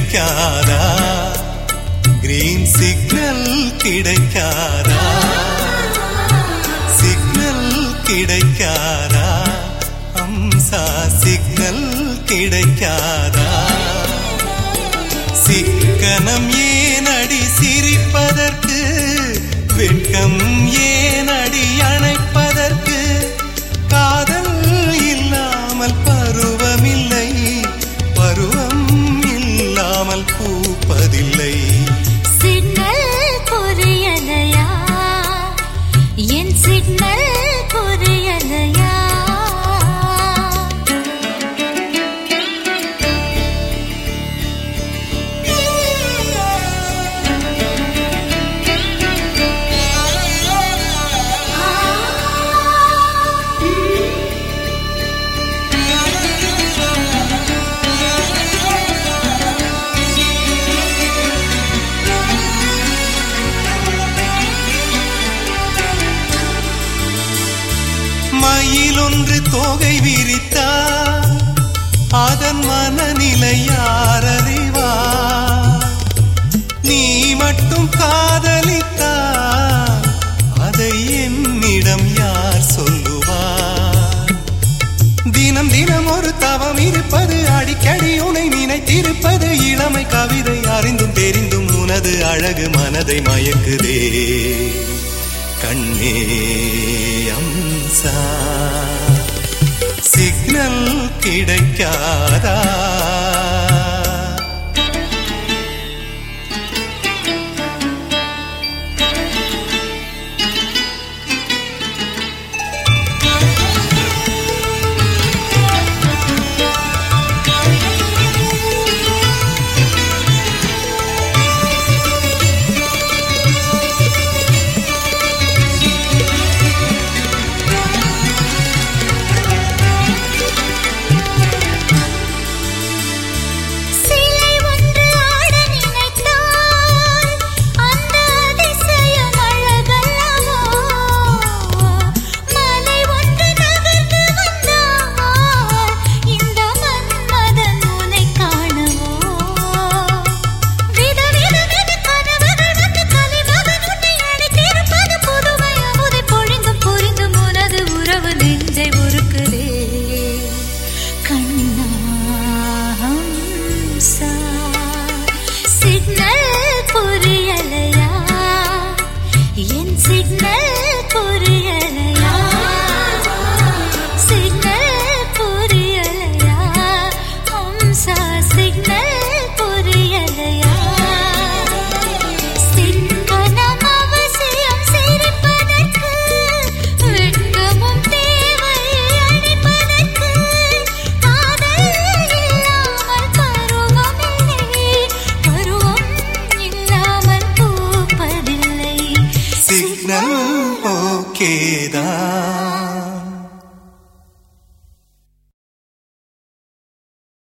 கிடைக்காதா green signal கிடைக்காதா signal கிடைக்காதா அம்சா சிக்னல் கிடைக்காதா சிக்கனம் ஏனடி சிரிப்பதற்கு வெட்கம் ஏனடி அணைப்பதற்கு காதல் இல்லாமல் பருவமில்லை பருவம் இல்லாமல் பூப்பதில்லை சிக்னல் புரியலையா என் சிக்னல் புரியலையா மயிலொன்று தோகை விரித்தா அதன் மனநிலை யார் அறிவார் நீ மட்டும் காதலித்தா அதை என்னிடம் யார் சொல்லுவார் தினம் தினம் ஒரு தவம் இருப்பது அடிக்கடி உனை நினைத்திருப்பது இளமை கவிதை அறிந்தும் தெரிந்தும் உனது அழகு மனதை மயக்குதே கண்ணே அம்சா சிக்னல் கிடைக்காதா